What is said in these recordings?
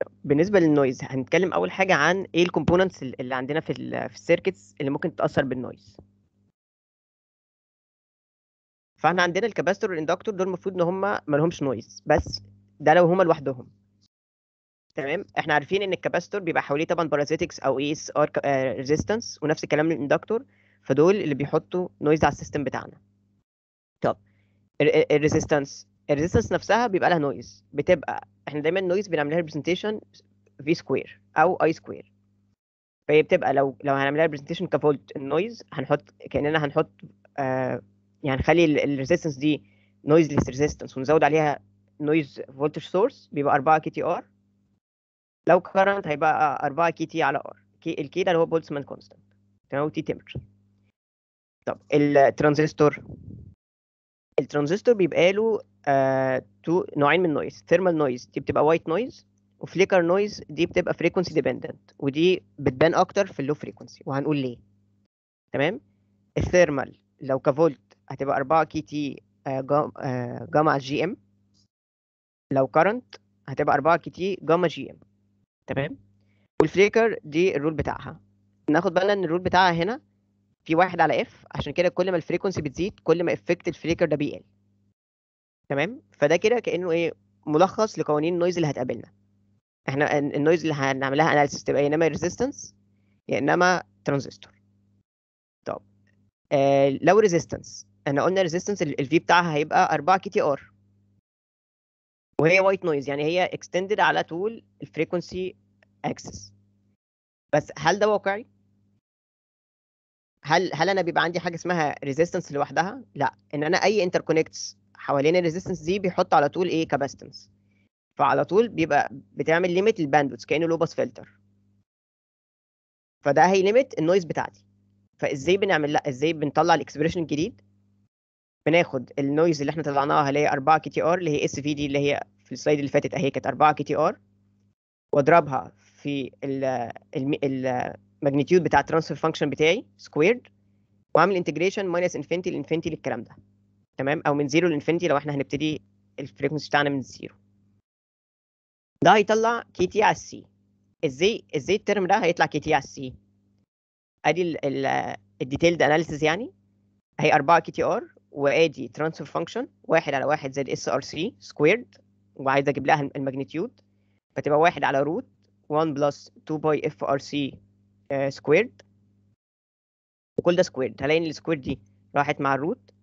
بالنسبه للنويز هنتكلم اول حاجه عن ايه الكومبوننتس اللي عندنا في ال في السيركتس اللي ممكن تتاثر بالنويز فاحنا عندنا الكاباستور والاندكتور دول المفروض ان هم ما لهمش نويز بس ده لو هما لوحدهم تمام احنا عارفين ان الكاباستور بيبقى حواليه طبعا بارازيتكس او اي اس ار ريزيستنس ونفس الكلام للاندكتور فدول اللي بيحطوا نويز على السيستم بتاعنا طب الريزيستنس الريزيستنس نفسها بيبقى لها نويز بتبقى احنا دايما النويز بنعملها ريبريزنتيشن في سكوير او اي سكوير فهي بتبقى لو لو هنعملها ريبريزنتيشن كفولت النويز هنحط كاننا هنحط آه يعني نخلي الريزيستنس دي نويزلس ريزيستنس ونزود عليها نويز فولتج سورس بيبقى 4 كي تي ار لو كرنت هيبقى 4 كي تي على ار كي الكي ده اللي هو بولتسمان كونستانت تمام تي تمبرتشر طب الترانزستور الترانزستور بيبقى له آه تو نوعين من النويز ثيرمال نويز دي بتبقى وايت نويز وفليكر نويز دي بتبقى فريكونسي ديبندنت ودي بتبان اكتر في اللو فريكونسي وهنقول ليه تمام الثيرمال لو كفولت هتبقى 4 كي تي جاما جي ام لو كرنت هتبقى 4 كي تي جاما جي ام تمام والفليكر دي الرول بتاعها ناخد بالنا ان الرول بتاعها هنا في واحد على اف عشان كده كل ما الفريكونسي بتزيد كل ما افكت الفليكر ده بيقل تمام فده كده كانه ايه ملخص لقوانين النويز اللي هتقابلنا احنا النويز اللي هنعملها اناليسيس تبقى يا اما ريزيستنس يا انما ترانزستور طب آه لو ريزيستنس احنا قلنا ريزيستنس الفي بتاعها هيبقى 4 كي تي ار وهي وايت نويز يعني هي اكستندد على طول الفريكونسي اكسس بس هل ده واقعي هل هل انا بيبقى عندي حاجه اسمها ريزيستنس لوحدها لا ان انا اي انتركونكتس حوالين الريزيستنس دي بيحط على طول ايه كاباستنس فعلى طول بيبقى بتعمل ليميت للباندويث كانه لو باس فلتر فده هيليميت النويز بتاعتي فازاي بنعمل لا ازاي بنطلع الاكسبريشن الجديد بناخد النويز اللي احنا طلعناها اللي هي 4 كي تي ار اللي هي اس في دي اللي هي في السلايد اللي فاتت اهي كانت 4 كي تي ار واضربها في الماجنتيود بتاع الترانسفير فانكشن بتاعي سكويرد واعمل انتجريشن ماينس انفينيتي لانفينيتي للكلام ده تمام او من زيرو لانفينيتي لو احنا هنبتدي الفريكونسي بتاعنا من زيرو ده هيطلع كي تي على السي ازاي ازاي الترم ده هيطلع كي تي على السي ادي الديتيلد اناليسيز يعني هي 4 كي تي ار وادي ترانسفير فانكشن واحد على واحد زائد اس ار سي سكويرد وعايز اجيب لها الماجنتيود فتبقى واحد على روت 1 بلس 2 باي اف ار سي سكويرد وكل ده سكويرد هلاقي ان السكويرد دي راحت مع الروت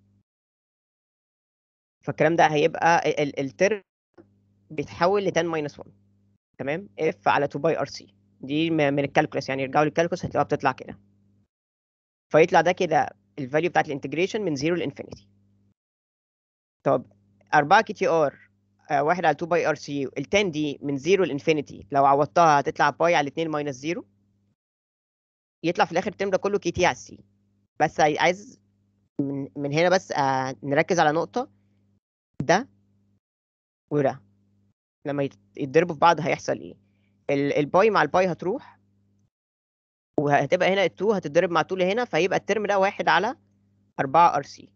فالكلام ده هيبقى الترم بيتحول ل 10 ماينس 1 تمام اف على 2 باي ار سي دي من الكالكولس يعني يرجعوا للكالكولس هتلاقيها بتطلع كده فيطلع ده كده الفاليو بتاعت الانتجريشن من 0 لانفينيتي طب 4 كي تي ار 1 على 2 باي ار سي ال 10 دي من 0 لانفينيتي لو عوضتها هتطلع باي على 2 ماينس 0 يطلع في الاخر الترم ده كله كي تي على السي بس عايز من, من هنا بس آه نركز على نقطة ده وده لما يتضربوا في بعض هيحصل ايه الباي مع الباي هتروح وهتبقى هنا ال2 هتتضرب مع 2 هنا فهيبقى الترم ده واحد على 4 ار سي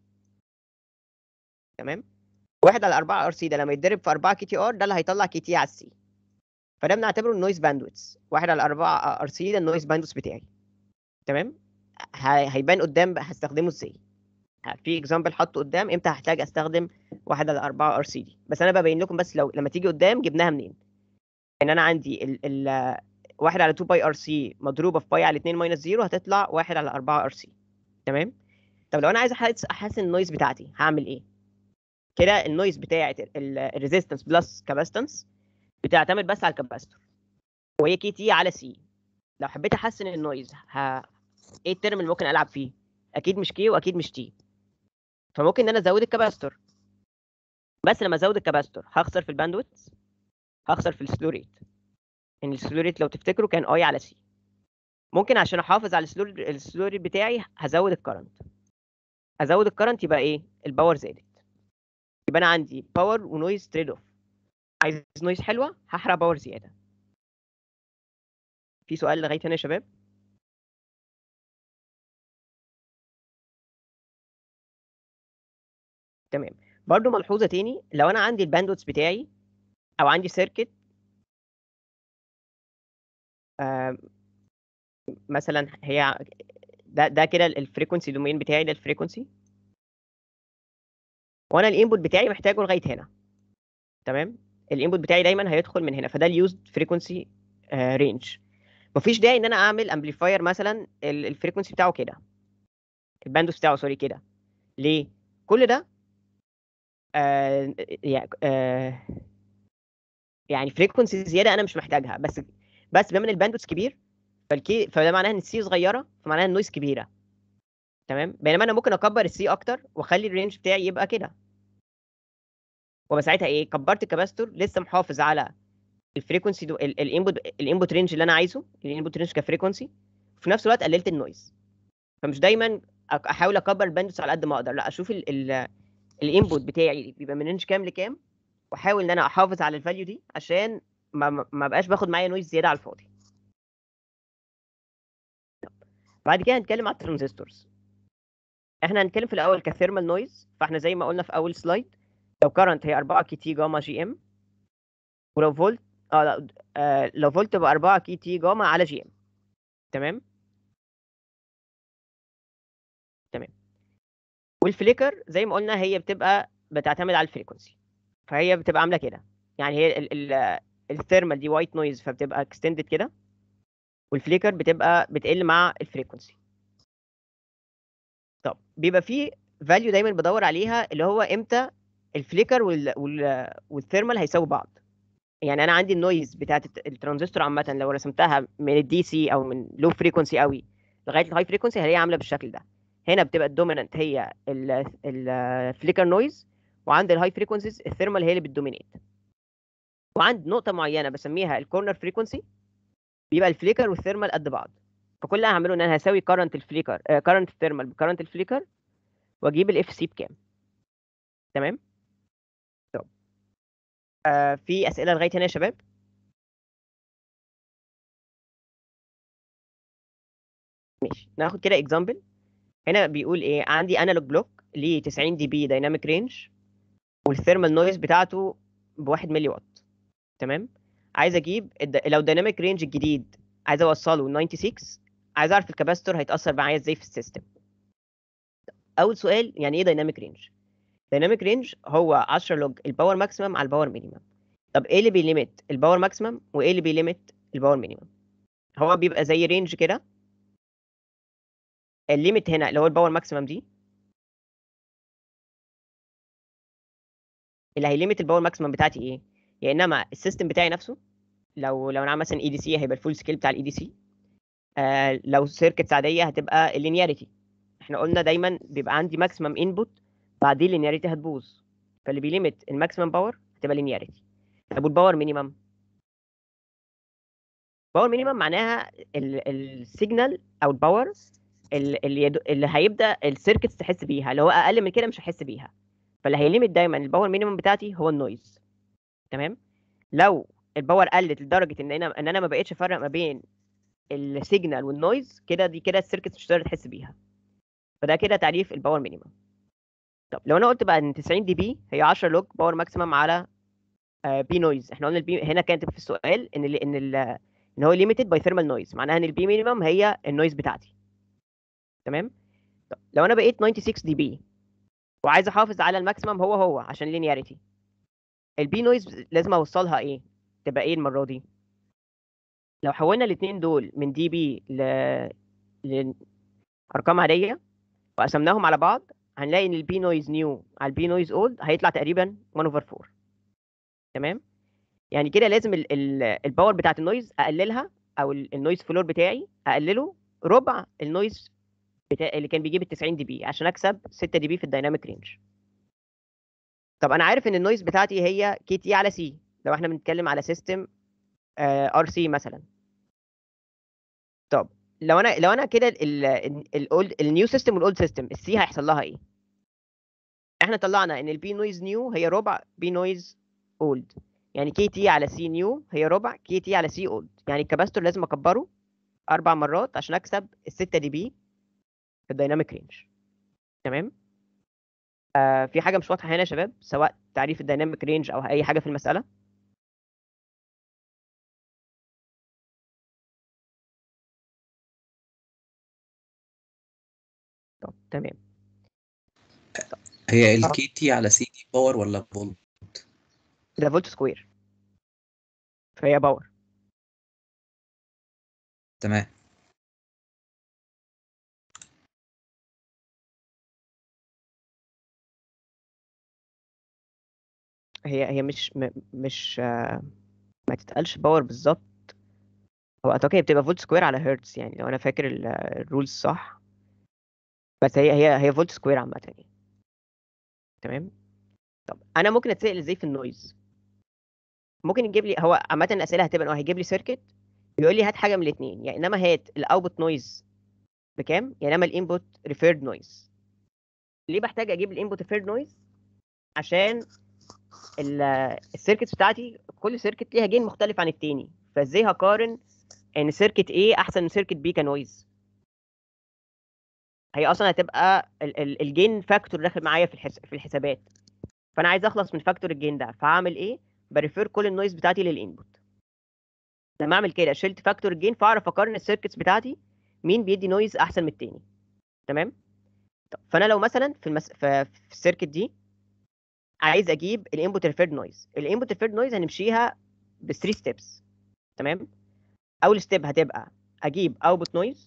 تمام واحد على 4 ار سي ده لما يتضرب في 4 كي تي ار ده اللي هيطلع كي تي على السي فده بنعتبره النويز باندويتس واحد على 4 ار سي ده النويز باندويتس بتاعي تمام هيبان قدام هستخدمه ازاي في اكزامبل حاطه قدام امتى هحتاج استخدم واحد على 4 ار سي دي بس انا ببين لكم بس لو لما تيجي قدام جبناها منين ان انا عندي ال ال 1 على 2 باي ار سي مضروبه في باي على 2 ماينس 0 هتطلع 1 على 4 ار سي تمام طب لو انا عايز احسن النويز بتاعتي هعمل ايه كده النويز بتاعه الريزيستنس بلس كاباستنس بتعتمد بس على الكاباستور وهي كي تي على سي لو حبيت احسن النويز ه... ايه الترم اللي ممكن العب فيه اكيد مش كي واكيد مش تي فممكن ان انا ازود الكاباستور بس لما ازود الكاباستور هخسر في الباندويث هخسر في السلو ريت ان السلو ريت لو تفتكروا كان اي على سي ممكن عشان احافظ على السلو السلو ريت بتاعي هزود الكرنت ازود الكرنت يبقى ايه الباور زادت يبقى انا عندي باور ونويز تريد اوف عايز نويز حلوه هحرق باور زياده في سؤال لغايه هنا يا شباب تمام برضو ملحوظه تاني لو انا عندي الباندويث بتاعي او عندي سيركت آه مثلا هي ده ده كده الفريكونسي دومين بتاعي ده الفريكونسي وانا الانبوت بتاعي محتاجه لغايه هنا تمام الانبوت بتاعي دايما هيدخل من هنا فده اليوزد فريكونسي رينج مفيش داعي ان انا اعمل امبليفاير مثلا الفريكونسي بتاعه كده الباندوث بتاعه سوري كده ليه كل ده آه يعني آه يعني فريكونسي زياده انا مش محتاجها بس بس بما ان الباندوث كبير فالكي فده معناها ان السي صغيره فمعناها النويز كبيره تمام بينما انا ممكن اكبر السي اكتر واخلي الرينج بتاعي يبقى كده وبقى ساعتها ايه كبرت الكاباستور لسه محافظ على الفريكونسي دو الانبوت الانبوت رينج اللي انا عايزه الانبوت رينج كفريكونسي وفي نفس الوقت قللت النويز فمش دايما أك- احاول اكبر الباندوث على قد ما اقدر لا اشوف الانبوت بتاعي بيبقى من رينج كام لكام واحاول ان انا احافظ على الفاليو دي عشان ما ما ما بقاش باخد معايا نويز زياده على الفاضي بعد كده هنتكلم على الترانزستورز احنا هنتكلم في الاول كثيرمال نويز فاحنا زي ما قلنا في اول سلايد لو كارنت هي 4 كي تي جاما جي ام ولو فولت اه لا آه لو فولت تبقى 4 كي تي جاما على جي ام تمام تمام والفليكر زي ما قلنا هي بتبقى بتعتمد على الفريكونسي فهي بتبقى عامله كده يعني هي ال ال الثيرمال دي وايت نويز فبتبقى اكستندد كده والفليكر بتبقى بتقل مع الفريكونسي طب بيبقى في فاليو دايما بدور عليها اللي هو امتى الفليكر وال وال والثيرمال هيساووا بعض يعني انا عندي النويز بتاعت الت- الترانزستور عامه لو رسمتها من الدي سي او من لو فريكونسي قوي لغايه الهاي فريكونسي هلاقيها عامله بالشكل ده هنا بتبقى الدومينانت هي الفليكر نويز وعند الهاي فريكونسيز الثيرمال هي اللي بتدومينيت وعند نقطه معينه بسميها الكورنر فريكونسي بيبقى الفليكر والثيرمال قد بعض فكل اللي هعمله ان انا هساوي كارنت الفليكر كارنت الثيرمال بكارنت الفليكر واجيب الاف سي بكام تمام طب آه في اسئله لغايه هنا يا شباب ماشي ناخد كده اكزامبل هنا بيقول ايه عندي انالوج بلوك ليه 90 دي بي دايناميك رينج والثيرمال نويز بتاعته ب 1 ملي وات تمام عايز اجيب الد... لو دايناميك رينج الجديد عايز اوصله 96 عايز اعرف الكاباستور هيتاثر معايا ازاي في السيستم اول سؤال يعني ايه دايناميك رينج دايناميك رينج هو 10 لوج الباور ماكسيمم على الباور مينيمم طب ايه اللي بيليميت الباور ماكسيمم وايه اللي بيليميت الباور مينيمم هو بيبقى زي رينج كده الليميت هنا اللي هو الباور ماكسيمم دي اللي هيليميت الباور ماكسيمم بتاعتي ايه يا انما السيستم بتاعي نفسه لو لو انا عامل مثلا اي دي سي هيبقى الفول سكيل بتاع الاي دي سي آه لو سيركتس عاديه هتبقى اللينياريتي احنا قلنا دايما بيبقى عندي ماكسيمم انبوت بعدين اللينياريتي هتبوظ فاللي بيليميت الماكسيمم باور هتبقى لينياريتي طب والباور مينيمم باور مينيمم معناها السيجنال او الباور اللي يدو... اللي هيبدا السيركتس تحس بيها لو هو اقل من كده مش هحس بيها فاللي هيليميت دايما الباور مينيمم بتاعتي هو النويز تمام لو الباور قلت لدرجه ان انا ان انا ما بقتش افرق ما بين السيجنال والنويز كده دي كده السيركتس مش هتقدر تحس بيها فده كده تعريف الباور مينيمم طب لو انا قلت بقى ان 90 دي بي هي 10 لوج باور ماكسيمم على بي نويز احنا قلنا البي هنا كانت في السؤال ان ال ان ال ان هو ليميتد باي ثيرمال نويز معناها ان البي مينيمم هي النويز بتاعتي تمام طب لو انا بقيت 96 دي بي وعايز احافظ على الماكسيمم هو هو عشان لينياريتي البي نويز لازم اوصلها ايه تبقى ايه المره دي لو حولنا الاثنين دول من دي بي ل لارقام عاديه وقسمناهم على بعض هنلاقي ان البي نويز نيو على البي نويز اولد هيطلع تقريبا 1 اوفر 4 تمام يعني كده لازم ال ال الباور بتاعت النويز اقللها او ال- النويز فلور بتاعي اقلله ربع النويز بتاع اللي كان بيجيب ال 90 دي بي عشان اكسب 6 دي بي في الدايناميك رينج طب انا عارف ان النويز بتاعتي هي كي تي على سي لو احنا بنتكلم على سيستم ار سي مثلا طب لو انا لو انا كده الاولد النيو سيستم والاولد سيستم السي هيحصل لها ايه احنا طلعنا ان البي نويز نيو هي ربع بي نويز اولد يعني كي تي على سي نيو هي ربع كي تي على سي اولد يعني الكاباستور لازم اكبره اربع مرات عشان اكسب ال 6 دي بي في الدايناميك رينج تمام آه في حاجه مش واضحه هنا يا شباب سواء تعريف الدايناميك رينج او اي حاجه في المساله طب تمام هي الكي تي على سي دي باور ولا فولت ده فولت سكوير فهي باور تمام هي هي مش م- مش آه، ما تتقالش باور بالظبط هو اعتقد هي بتبقى فولت سكوير على هرتز يعني لو انا فاكر الرولز صح بس هي هي هي فولت سكوير عامة يعني تمام طب انا ممكن اتسال ازاي في النويز ممكن يجيب لي هو عامة الاسئلة هتبقى إن هو هيجيب لي سيركت يقول لي هات حاجة من الاثنين يعني انما هات الاوتبوت نويز بكام يعني انما الانبوت ريفيرد نويز ليه بحتاج اجيب الانبوت ريفيرد نويز عشان السيركتس بتاعتي كل سيركت ليها جين مختلف عن التاني فازاي هقارن ان سيركت A احسن من سيركت B كنويز هي اصلا هتبقى ال- ال- الجين فاكتور داخل معايا في الحس... في الحسابات فانا عايز اخلص من فاكتور الجين ده فهعمل ايه بريفير كل النويز بتاعتي للانبوت لما اعمل كده شلت فاكتور الجين فاعرف اقارن السيركتس بتاعتي مين بيدي نويز احسن من التاني تمام طب فانا لو مثلا في المس... في في السيركت دي عايز اجيب الانبوت ريفيرد نويز الانبوت ريفيرد نويز هنمشيها ب 3 ستيبس تمام اول ستيب هتبقى اجيب اوتبوت نويز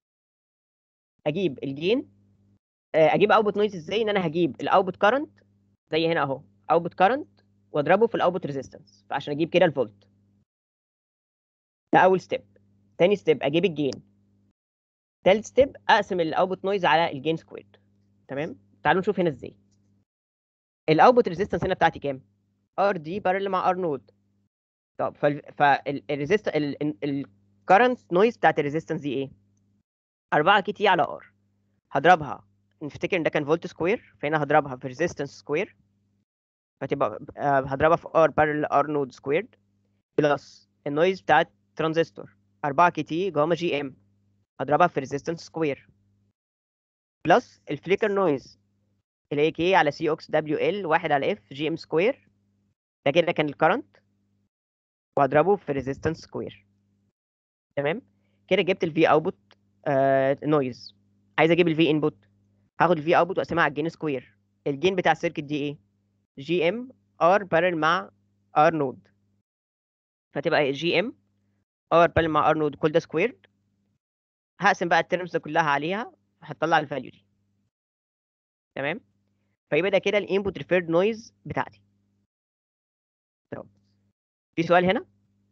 اجيب الجين آه، اجيب اوتبوت نويز ازاي ان انا هجيب الاوتبوت كارنت زي هنا اهو اوتبوت كارنت واضربه في الاوتبوت ريزيستنس فعشان اجيب كده الفولت ده اول ستيب تاني ستيب اجيب الجين تالت ستيب اقسم الاوتبوت نويز على الجين سكويرد تمام تعالوا نشوف هنا ازاي الاوتبوت ريزيستنس هنا بتاعتي كام ار دي بارل مع ار نود طب فالريزيست الكرنت نويز بتاعت الريزيستنس دي ايه 4 كي تي على ار هضربها نفتكر ان ده كان فولت سكوير فهنا هضربها في ريزيستنس سكوير فتبقى آه، هضربها في ار بارل ار نود سكويرد بلس النويز بتاعت ترانزستور 4 كي تي جاما جي ام هضربها في ريزيستنس سكوير بلس الفليكر نويز الاي كي على سي اوكس دبليو ال 1 على اف جي ام سكوير ده كده كان الكرنت وهضربه في ريزيستنس سكوير تمام كده جبت الفي اوتبوت نويز عايز اجيب الفي انبوت هاخد الفي اوتبوت واقسمها على الجين سكوير الجين بتاع السيركت دي ايه جي ام ار بارل مع ار نود فتبقى جي ام ار بارل مع ار نود كل ده سكويرد هقسم بقى الترمز ده كلها عليها هتطلع الفاليو دي تمام فيبقى ده كده الانبوت ريفيرد نويز بتاعتي طب في سؤال هنا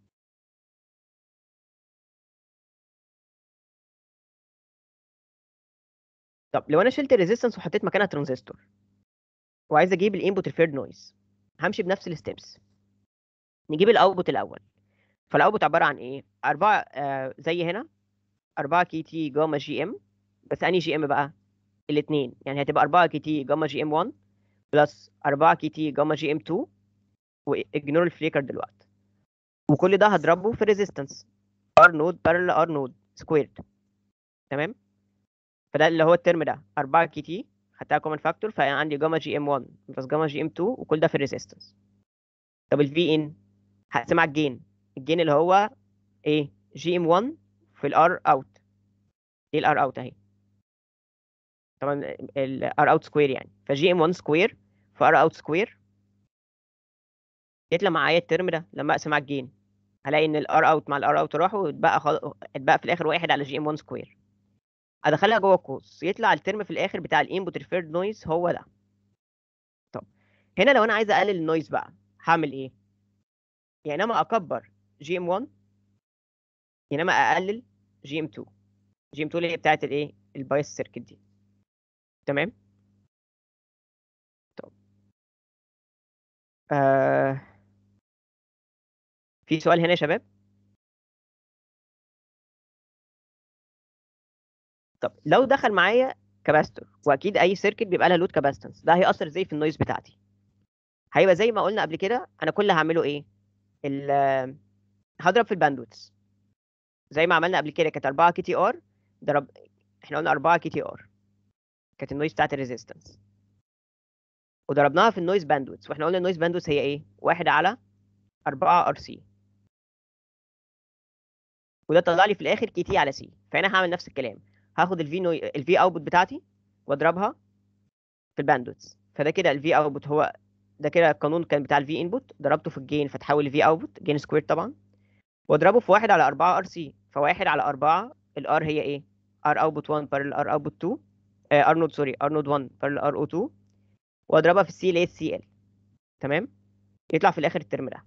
طب لو انا شلت الريزيستنس وحطيت مكانها ترانزستور وعايز اجيب الانبوت ريفيرد نويز همشي بنفس الستبس نجيب الاوتبوت الاول فالاوتبوت عباره عن ايه 4 آه زي هنا 4 كي تي جاما جي ام بس انهي جي ام بقى الاثنين يعني هتبقى 4 كي تي جاما جي ام 1 بلس 4 كي تي جاما جي ام 2 واجنور الفليكر دلوقتي وكل ده هضربه في ريزيستنس ار نود بارل ار نود سكويرد تمام فده اللي هو الترم ده 4 كي تي خدتها كومن فاكتور فانا عندي جاما جي ام 1 بلس جاما جي ام 2 وكل ده في الريزيستنس طب الفي ان هقسمها على الجين الجين اللي هو ايه جي ام 1 في الار اوت ايه الار اوت اهي طبعا الار اوت سكوير يعني فجي ام 1 سكوير في ار اوت سكوير يطلع معايا الترم ده لما اقسم على الجين هلاقي ان الار اوت مع الار اوت راحوا واتبقى خل... اتبقى في الاخر واحد على جي ام 1 سكوير ادخلها جوه القوس يطلع الترم في الاخر بتاع الانبوت ريفيرد نويز هو ده طب هنا لو انا عايز اقلل النويز بقى هعمل ايه يعني اما اكبر جي ام 1 يعني اما اقلل جي ام 2 جي ام 2 اللي هي بتاعت الايه البايس سيركت دي تمام طب آه... في سؤال هنا يا شباب طب لو دخل معايا كاباستور واكيد اي سيركت بيبقى لها لود كاباستنس ده هيأثر ازاي في النويز بتاعتي هيبقى زي ما قلنا قبل كده انا كل اللي هعمله ايه ال- هضرب في الباندويتس زي ما عملنا قبل كده كانت 4 كي تي ار ضرب احنا قلنا 4 كي تي ار كانت النويز بتاعت الريزيستنس وضربناها في النويز باندويتس واحنا قلنا النويز باندويتس هي ايه واحد على 4 ار سي وده طلع لي في الاخر كي تي على سي فانا هعمل نفس الكلام هاخد الفي نوي... الفي اوتبوت بتاعتي واضربها في الباندويث فده كده الفي اوتبوت هو ده كده القانون كان بتاع الفي انبوت ضربته في الجين فتحول لفي اوتبوت جين سكوير طبعا واضربه في واحد على 4 ار سي فواحد على 4 الار هي ايه ار اوتبوت 1 بارل ار اوتبوت 2 ار نود سوري ار نود 1 بارل ار او 2 واضربها في السي اللي هي السي ال تمام يطلع في الاخر الترم ده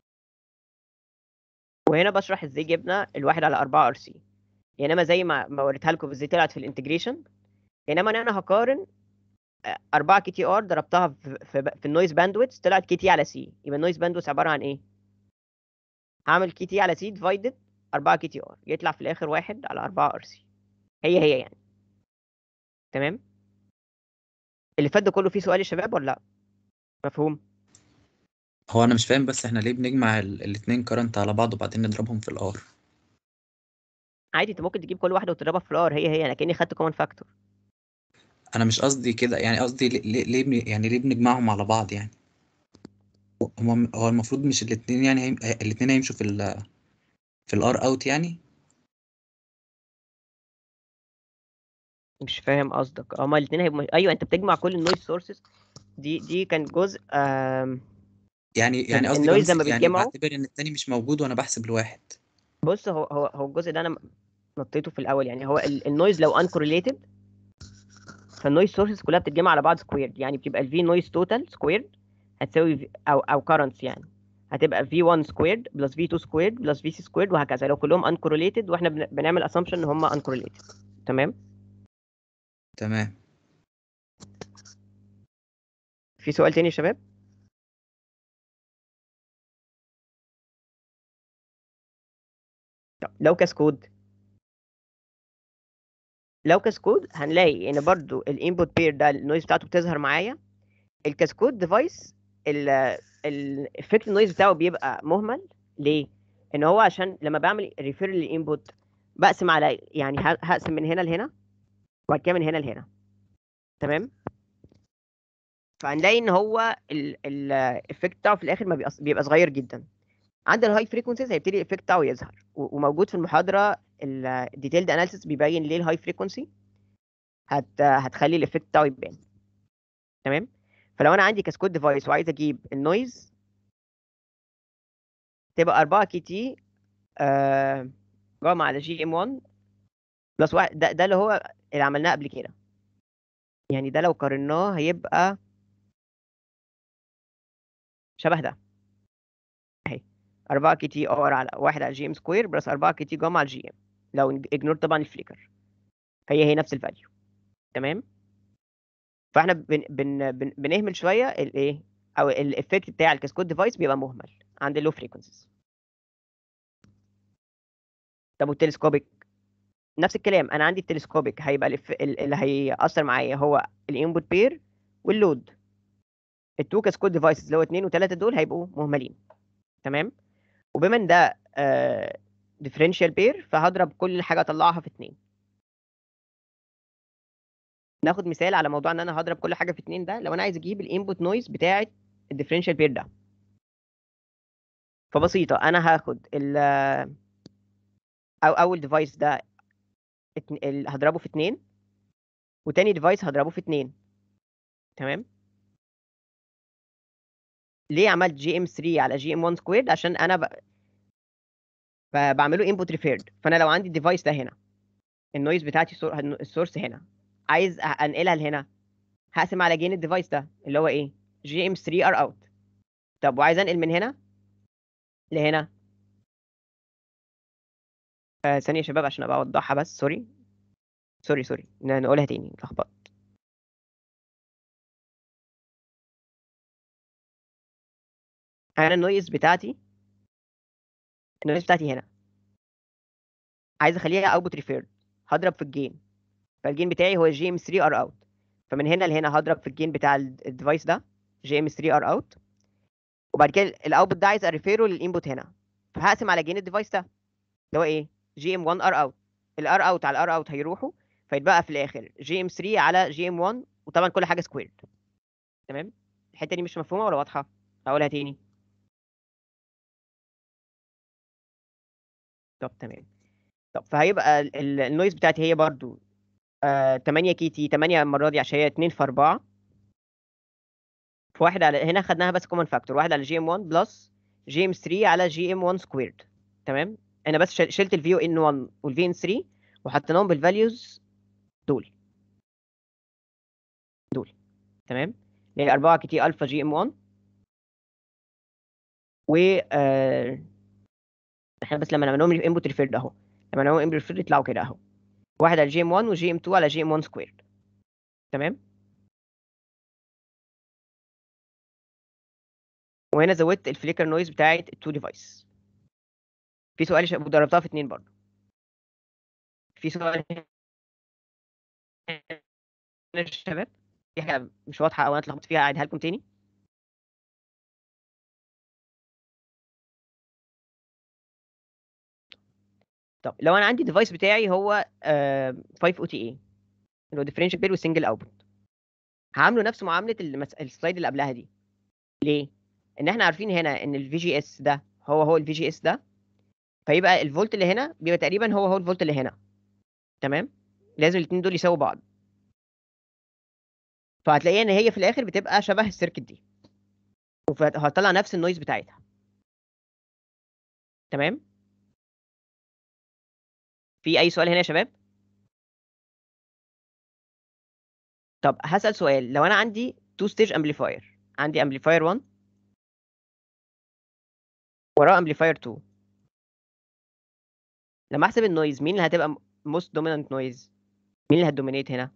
وهنا بشرح ازاي جبنا الواحد على 4 ار سي يعني انا زي ما ما وريتها لكم ازاي طلعت في الانتجريشن انما انا هقارن 4 كي تي ار ضربتها في في, في النويز باندويث طلعت كي تي على سي يبقى النويز باندويث عباره عن ايه هعمل كي تي على سي ديفايدد 4 كي تي ار يطلع في الاخر واحد على 4 ار سي هي هي يعني تمام اللي فات ده كله فيه سؤال يا شباب ولا لا مفهوم هو انا مش فاهم بس احنا ليه بنجمع ال- الاتنين كارنت على بعض وبعدين نضربهم في الار عادي انت ممكن تجيب كل واحده وتضربها في الار هي هي انا كاني خدت كومن فاكتور انا مش قصدي كده يعني قصدي ليه ليه ليه بن- يعني ليه بنجمعهم على بعض يعني هو هو المفروض مش الاتنين يعني هيم... الاتنين هيمشوا في ال في الار اوت يعني مش فاهم قصدك هما الاثنين هيبقوا ايوه انت بتجمع كل النويز سورسز دي دي كان جزء آم، يعني يعني ال- قصدي النويز لما بمسك يعني بيتجمعوا بعتبر ان التاني مش موجود وانا بحسب الواحد بص هو هو هو الجزء ده انا نطيته في الاول يعني هو ال- النويز لو انكورليتد فالنويز سورسز كلها بتتجمع على بعض سكويرد يعني بتبقى الفي نويز توتال سكويرد هتساوي في- او او كارنتس يعني هتبقى في 1 سكويرد بلس في 2 سكويرد بلس في سي سكويرد وهكذا لو كلهم انكورليتد واحنا بن- بنعمل اسامبشن ان هم انكورليتد تمام تمام في سؤال تاني يا شباب طب لو كاسكود لو كاسكود هنلاقي ان برضو الانبوت بير ده النويز بتاعته بتظهر معايا الكاسكود ديفايس الافكت النويز بتاعه بيبقى مهمل ليه ان هو عشان لما بعمل ريفير للانبوت بقسم على يعني ه- هقسم من هنا لهنا وبعد كده من هنا لهنا تمام فهنلاقي ان هو الافكت بتاعه في الاخر ما بيبقى, بيبقى صغير جدا عند الهاي فريكونسيز هيبتدي الافكت بتاعه يظهر و- وموجود في المحاضره الديتيلد اناليسيس بيبين ليه الهاي فريكونسي هت هتخلي الافكت بتاعه يبان تمام فلو انا عندي كاسكود ديفايس وعايز اجيب النويز تبقى 4 كي تي آه جاما على جي ام 1 بلس واحد ده, ده اللي هو اللي عملناه قبل كده يعني ده لو قارناه هيبقى شبه ده اهي 4 كي تي ار على 1 على جي ام سكوير بلس 4 كي تي جاما على جي ام لو اجنور طبعا الفليكر فهي هي نفس الفاليو تمام فاحنا بن بن بن بنهمل شويه الايه او الافكت بتاع الكاسكود ديفايس بيبقى مهمل عند اللو فريكونسيز طب والتلسكوبيك نفس الكلام انا عندي التلسكوبيك هيبقى الف... ال- اللي هيأثر معايا هو الانبوت بير واللود التو كاسكود ديفايسز اللي هو 2 و3 دول هيبقوا مهملين تمام وبما ان ده ديفرنشال بير فهضرب كل حاجه اطلعها في 2 ناخد مثال على موضوع ان انا هضرب كل حاجه في 2 ده لو انا عايز اجيب الانبوت نويز بتاعه الديفرنشال بير ده فبسيطه انا هاخد ال او اول ديفايس ده اتن- ال- هضربه في 2 وتاني ديفايس هضربه في 2 تمام ليه عملت جي ام 3 على جي ام 1 سكويرد عشان انا ب... ب- بعمله انبوت ريفيرد فانا لو عندي الديفايس ده هنا النويز بتاعتي سور- السورس هنا عايز أ- انقلها لهنا هقسم على جين الديفايس ده اللي هو ايه جي ام 3 ار اوت طب وعايز انقل من هنا لهنا آه ثانيه يا شباب عشان ابقى اوضحها بس سوري سوري سوري ن- نقولها تاني اتلخبطت انا النويز بتاعتي النويز بتاعتي هنا عايز اخليها اوتبوت ريفيرد هضرب في الجين فالجين بتاعي هو جي ام 3 ار اوت فمن هنا لهنا هضرب في الجين بتاع الديفايس ده جي ام 3 ار اوت وبعد كده الاوتبوت ده عايز اريفيره للانبوت هنا فهقسم على جين الديفايس ده اللي هو ايه جي ام 1 ار اوت الار اوت على الار اوت هيروحوا فيتبقى في الاخر جي ام 3 على جي ام 1 وطبعا كل حاجه سكويرد تمام الحته دي مش مفهومه ولا واضحه اقولها تاني طب تمام طب فهيبقى ال- ال- النويز بتاعتي هي برضو آه 8 كي تي 8 المره دي عشان هي 2 في 4 في واحد على هنا خدناها بس كومن فاكتور واحد على جي ام 1 بلس جي ام 3 على جي ام 1 سكويرد تمام انا بس شل- شلت الفي ان 1 والفي ان 3 وحطيناهم بالفاليوز دول دول تمام اللي هي 4 كي تي الفا جي ام 1 و آه، احنا بس لما نعملهم انبوت ريفيرد اهو لما نعملهم انبوت ريفيرد يطلعوا كده اهو واحد على جي ام 1 وجي ام 2 على جي ام 1 سكويرد تمام وهنا زودت الفليكر نويز بتاعت التو ديفايس في سؤال ش- ضربتها في اتنين برضه في سؤال هنا يا شباب في حاجه مش واضحه او انا اتلخبطت فيها اعيدها لكم تاني طب لو انا عندي الديفايس بتاعي هو آه، 5 او تي اي اللي هو ديفرنشال بير وسنجل اوتبوت هعامله نفس معامله المس... السلايد اللي قبلها دي ليه ان احنا عارفين هنا ان الفي جي اس ده هو هو الفي جي اس ده فيبقى الفولت اللي هنا بيبقى تقريبا هو هو الفولت اللي هنا تمام لازم الاثنين دول يساووا بعض فهتلاقيها ان هي في الاخر بتبقى شبه السيركت دي وهتطلع نفس النويز بتاعتها تمام في اي سؤال هنا يا شباب طب هسأل سؤال لو انا عندي تو ستيج امبليفاير عندي امبليفاير 1 وراه امبليفاير 2 لما احسب النويز مين اللي هتبقى موست دومينانت نويز مين اللي هتدومينيت هنا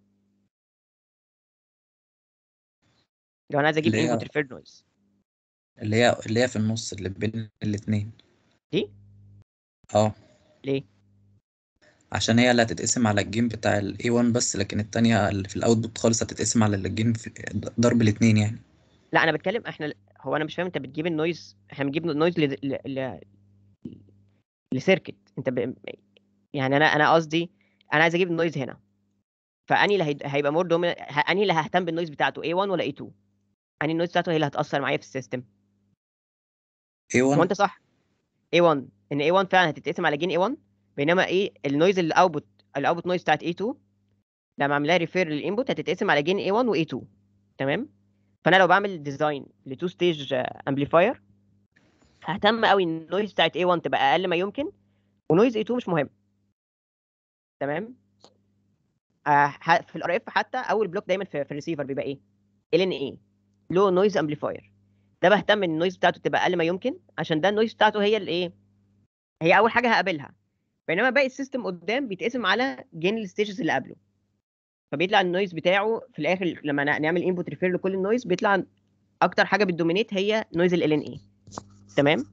لو انا عايز اجيب اللي هي- انبوت ريفيرد نويز اللي هي اللي هي في النص اللي بين الاتنين دي اه ليه عشان هي اللي هتتقسم على الجيم بتاع ال A1 بس لكن التانية اللي في الأوتبوت خالص هتتقسم على الجيم في ضرب الاتنين يعني لا انا بتكلم احنا هو انا مش فاهم انت بتجيب النويز احنا بنجيب النويز ل... ل... ل... لسيركت انت ب... يعني انا انا قصدي انا عايز اجيب النويز هنا فاني اللي هي... هيبقى مور دومينant اني اللي ههتم بالنويز بتاعته A1 ولا A2 اني النويز بتاعته هي اللي هتأثر معايا في السيستم هو A1 انت صح A1 ان A1 فعلا هتتقسم على جين A1 بينما ايه النويز الاوتبوت الاوتبوت نويز بتاعت A2 لما اعملها ريفير للانبوت هتتقسم على جين A1 و A2 تمام فانا لو بعمل ديزاين لتو ستيج امبليفاير ههتم قوي ان النويز بتاعت A1 تبقى اقل ما يمكن ونويز A2 مش مهم تمام آه ح- في الار اف حتى اول بلوك دايما في, في الريسيفر بيبقى ايه ال ان اي لو نويز امبليفاير ده بهتم ان النويز بتاعته تبقى اقل ما يمكن عشان ده النويز بتاعته هي الايه هي اول حاجه هقابلها بينما باقي السيستم قدام بيتقسم على جين الستيجز اللي قبله فبيطلع النويز بتاعه في الاخر لما ن- نعمل انبوت ريفير لكل النويز بيطلع اكتر حاجه بتدومينيت هي نويز ال ان اي تمام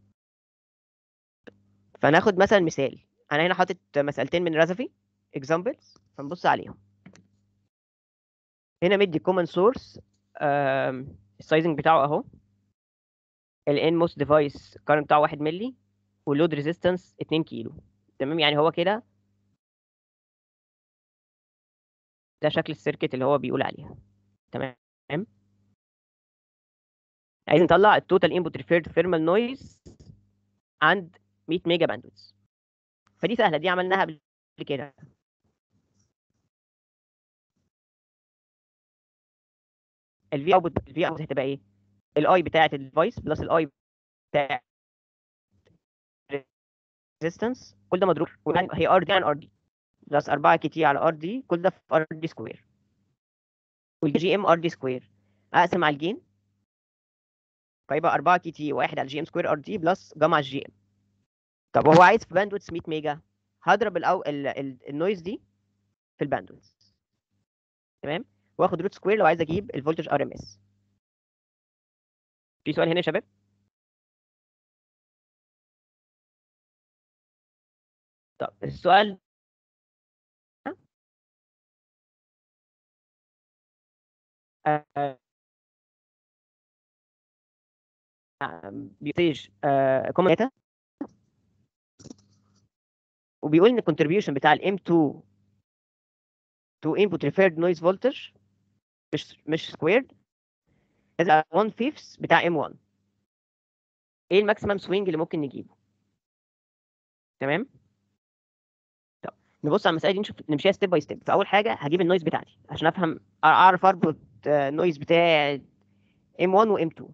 فناخد مثلا مثال انا هنا حاطط مسألتين من رازفي examples فنبص عليهم هنا مدي common source السايزنج بتاعه اهو ال n most device current بتاعه 1 ملي واللود ريزيستنس 2 كيلو تمام يعني هو كده ده شكل السيركت اللي هو بيقول عليها تمام عايز نطلع التوتال انبوت ريفيرد ثيرمال نويز عند 100 ميجا باندويث فدي سهله دي عملناها قبل كده الفي اوتبوت الفي اوتبوت هتبقى ايه الاي بتاعه الديفايس بلس الاي بتاع ريزيستنس كل ده مضروب وبعدين هي ار دي عن ار دي بلس 4 كي تي على ار دي كل ده في ار دي سكوير والجي ام ار دي سكوير اقسم على الجين فيبقى 4 كي تي واحد على جي ام سكوير ار دي بلس جاما على الجي ام طب وهو عايز في باندويث 100 ميجا هضرب الأو... ال... ال... النويز دي في الباندويث تمام واخد روت سكوير لو عايز اجيب الفولتج ار ام اس في سؤال هنا يا شباب طب السؤال آه، آه، بيستيج كومن داتا وبيقول ان الكونتريبيوشن بتاع الام 2 to input referred noise voltage مش مش squared لازم 1 fifth بتاع M1 ايه الماكسيمم سوينج اللي ممكن نجيبه تمام طب نبص على المساله دي نشوف نمشيها ستيب باي ستيب فاول حاجه هجيب النويز بتاعتي عشان افهم اعرف اربط آه، النويز بتاع M1 و M2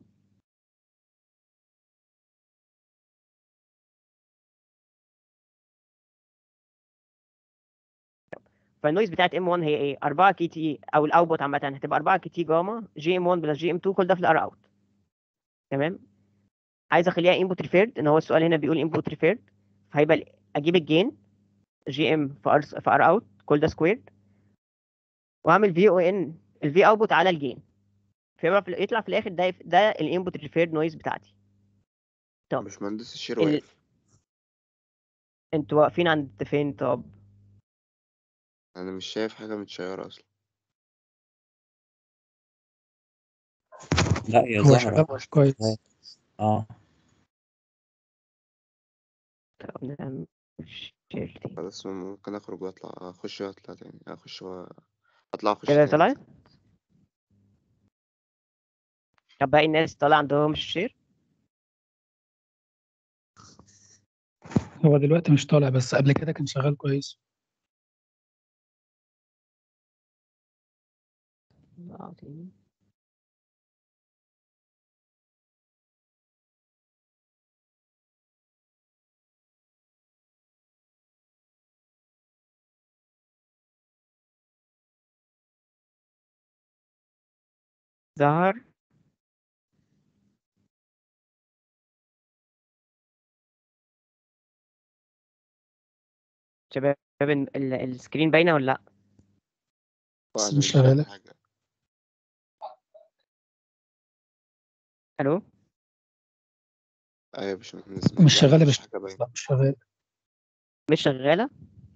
فالنويز بتاعت M1 هي ايه 4 كي تي او الاوتبوت عامه هتبقى 4 كي تي جاما جي ام 1 بلس جي ام 2 كل ده في الار اوت تمام عايز اخليها انبوت ريفيرد ان هو السؤال هنا بيقول انبوت ريفيرد فهيبقى ال- اجيب الجين جي ام في ار في ار اوت كل ده سكويرد واعمل في او ان الفي اوتبوت على الجين فيبقى في يطلع في الاخر ده ده الانبوت ريفيرد نويز بتاعتي طب باشمهندس الشير ال- واقف انتوا واقفين عند فين طب انا مش شايف حاجه متشيره اصلا لا هي هو ظاهرة شغال مش كويس اه طب نعمل شير تاني خلاص ممكن اخرج واطلع اخش واطلع تاني اخش و... اطلع اخش كده تاني طلعت طب باقي الناس طالع عندهم الشير هو دلوقتي مش طالع بس قبل كده كان شغال كويس آه، تاني. ظهر شباب ال- ال- السكرين باينة ولا لأ؟ بس أنا مش شايف شغالة. حاجة. ألو؟ ايوه يا باشمهندس مش لا، شغالة مفيش مش حاجه باينه لا مش شغال مش شغالة؟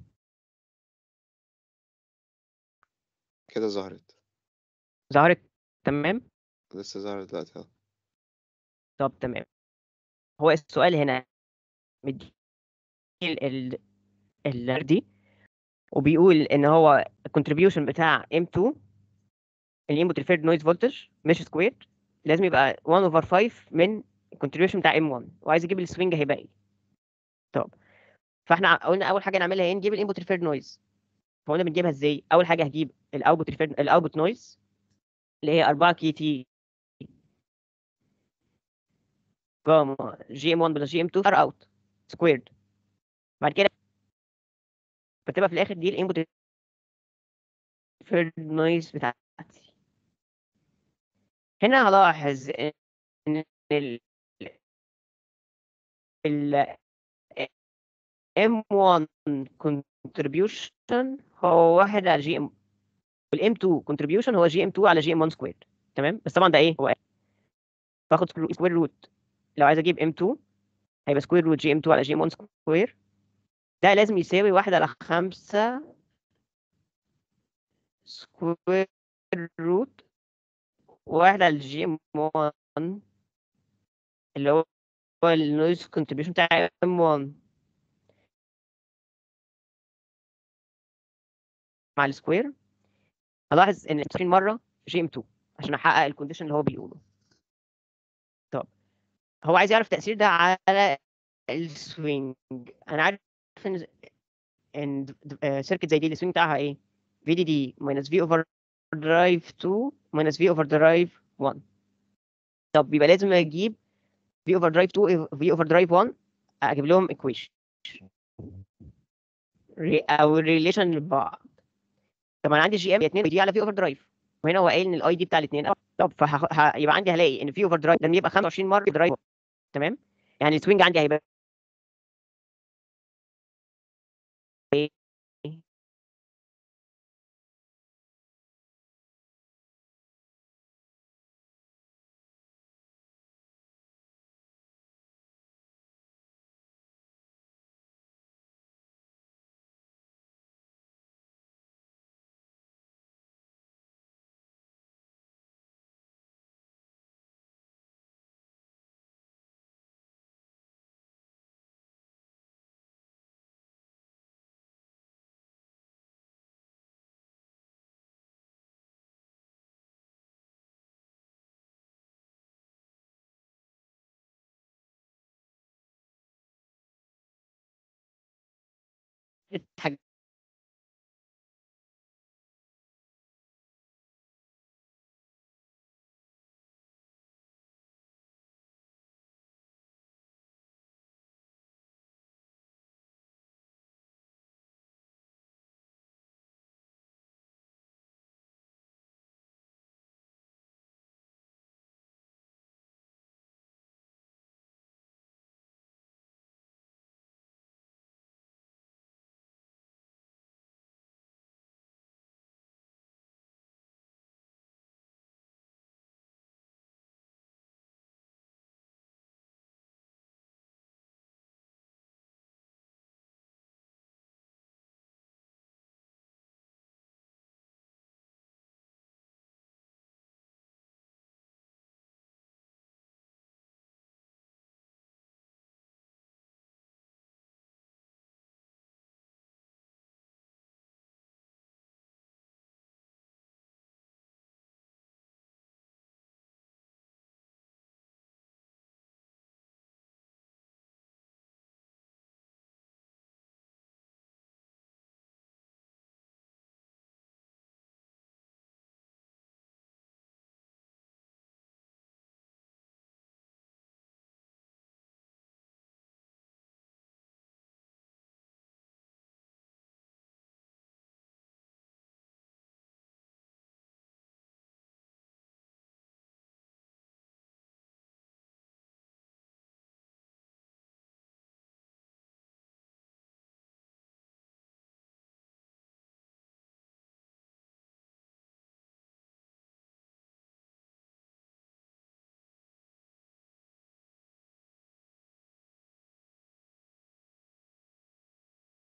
كده ظهرت ظهرت تمام؟ لسه ظهرت دلوقتي اهو طب تمام هو السؤال هنا مدي ال ال ال دي وبيقول ان هو الكونتريبيوشن بتاع M2 الانبوت ريفيرد نويز فولتج مش سكوير لازم يبقى 1 اوفر 5 من الكونتريبيوشن بتاع M1 وعايز اجيب السوينج هيبقى ايه طب فاحنا قلنا اول حاجه نعملها ايه نجيب الانبوت ريفيرد نويز فقلنا بنجيبها ازاي اول حاجه هجيب الاوتبوت ريفيرد الاوتبوت نويز اللي هي 4 كي تي جاما جي ام 1 بلس جي ام 2 ار اوت سكويرد بعد كده بتبقى في الاخر دي الانبوت ريفيرد نويز بتاعتي هنا هلاحظ ان ال ال M1 contribution هو واحد على جي ام والام 2 contribution هو جي ام 2 على جي ام 1 سكوير تمام بس طبعا ده ايه هو باخد سكوير روت لو عايز اجيب ام 2 هيبقى سكوير روت جي ام 2 على جي ام 1 سكوير ده لازم يساوي واحد على خمسة سكوير روت واحد على جي ام 1 اللي هو النويز كونتريبيوشن بتاع ام 1 مع السكوير هلاحظ ان المسافرين مره جي ام 2 عشان احقق الكونديشن اللي هو بيقوله طب هو عايز يعرف التاثير ده على السوينج انا عارف ان ان سيركت زي دي السوينج بتاعها ايه في دي دي ماينس في اوفر درايف 2 ماينس في اوفر درايف 1 طب يبقى لازم اجيب في اوفر درايف 2 في اوفر درايف 1 اجيب لهم ايكويشن او ريليشن لبعض طب انا عندي جي ام 2 دي على في اوفر درايف وهنا هو قايل ان الاي دي بتاع الاثنين طب فيبقى عندي هلاقي ان في اوفر درايف لما يبقى 25 مره درايف تمام يعني السوينج عندي هيبقى ايه حاجه